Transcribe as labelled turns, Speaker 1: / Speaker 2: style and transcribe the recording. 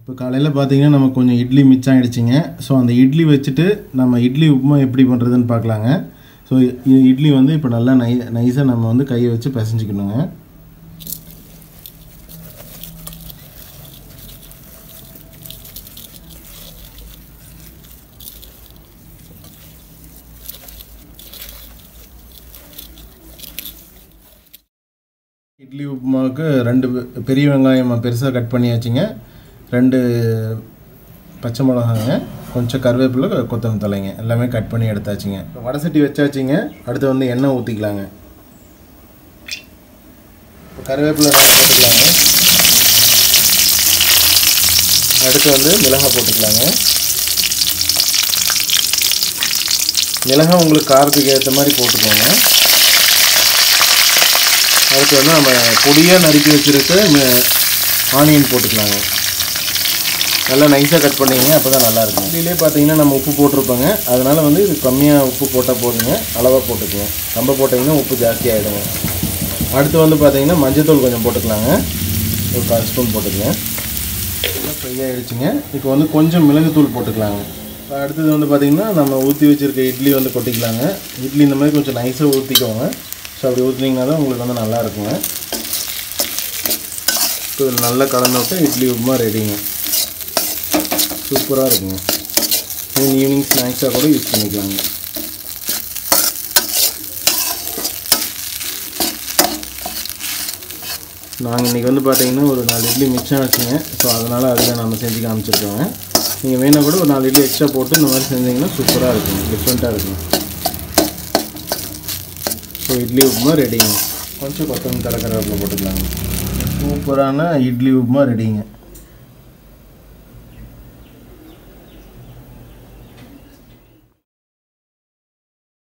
Speaker 1: இப்போ காலையில் பார்த்தீங்கன்னா நமக்கு கொஞ்சம் இட்லி மிச்சம் ஆயிடுச்சுங்க ஸோ அந்த இட்லி வச்சுட்டு நம்ம இட்லி உப்புமா எப்படி பண்ணுறதுன்னு பார்க்கலாங்க ஸோ இட்லி வந்து இப்போ நல்லா நை நைஸாக நம்ம வந்து கையை வச்சு பிசைஞ்சிக்கணுங்க இட்லி உப்புமாவுக்கு ரெண்டு பெ- பெரிய வெங்காயம் பெருசாக கட் பண்ணியாச்சுங்க ரெண்டு பச்சை மிளகாங்க கொஞ்சம் கருவேப்பிலை கொத்தமல்லி தலைங்க எல்லாமே கட் பண்ணி எடுத்தாச்சுங்க இப்போ வடை சட்டி வச்சாச்சுங்க அடுத்து வந்து எண்ணெய் ஊற்றிக்கலாங்க இப்போ கருவேப்பிலை ரெண்டு போட்டுக்கலாங்க அடுத்து வந்து மிளகாய் போட்டுக்கலாங்க மிளகாய் உங்களுக்கு காரத்துக்கு ஏற்ற மாதிரி போட்டுக்கோங்க அடுத்து வந்து நம்ம பொடியாக நறுக்கி வச்சுருக்க ஆனியன் போட்டுக்கலாங்க நல்லா நைஸாக கட் பண்ணிங்க அப்போ தான் நல்லாயிருக்கும் இதுலேயே பார்த்தீங்கன்னா நம்ம உப்பு போட்டிருப்போங்க அதனால் வந்து இது கம்மியாக உப்பு போட்டால் போதுங்க அளவாக போட்டுக்குங்க ரொம்ப போட்டிங்கன்னா உப்பு ஜாஸ்தி ஆகிடுங்க அடுத்து வந்து பார்த்தீங்கன்னா மஞ்சத்தூள் கொஞ்சம் போட்டுக்கலாங்க ஒரு கால் ஸ்பூன் போட்டுக்கங்க நல்லா ஃப்ரை ஆகிடுச்சுங்க இப்போ வந்து கொஞ்சம் மிளகுத்தூள் போட்டுக்கலாங்க இப்போ அடுத்தது வந்து பார்த்திங்கன்னா நம்ம ஊற்றி வச்சுருக்க இட்லி வந்து கொட்டிக்கலாங்க இட்லி இந்த மாதிரி கொஞ்சம் நைஸாக ஊற்றிக்கோங்க ஸோ அப்படி ஊற்றினீங்கன்னா தான் உங்களுக்கு வந்து நல்லா இருக்குங்க இப்போ இதில் நல்லா கலந்து விட்டு இட்லி உப்புமா ரெடிங்க சூப்பராக இருக்குங்க ஈவினிங் ஈவினிங் ஸ்நாக்ஸாக கூட யூஸ் பண்ணிக்கலாங்க நாங்கள் இன்றைக்கி வந்து பார்த்தீங்கன்னா ஒரு நாலு இட்லி மிச்சம் ஆச்சுங்க ஸோ அதனால் அதில் நம்ம செஞ்சு காமிச்சிருக்கோங்க நீங்கள் வேணால் கூட ஒரு நாலு இட்லி எக்ஸ்ட்ரா போட்டு இந்த மாதிரி செஞ்சீங்கன்னா சூப்பராக இருக்குங்க டிஃப்ரெண்ட்டாக இருக்குங்க ஸோ இட்லி உப்புமா ரெடிங்க கொஞ்சம் கொத்தமல்லி தலை கருவேப்பிலை போட்டுக்கலாங்க சூப்பரான இட்லி உப்புமா ரெடிங்க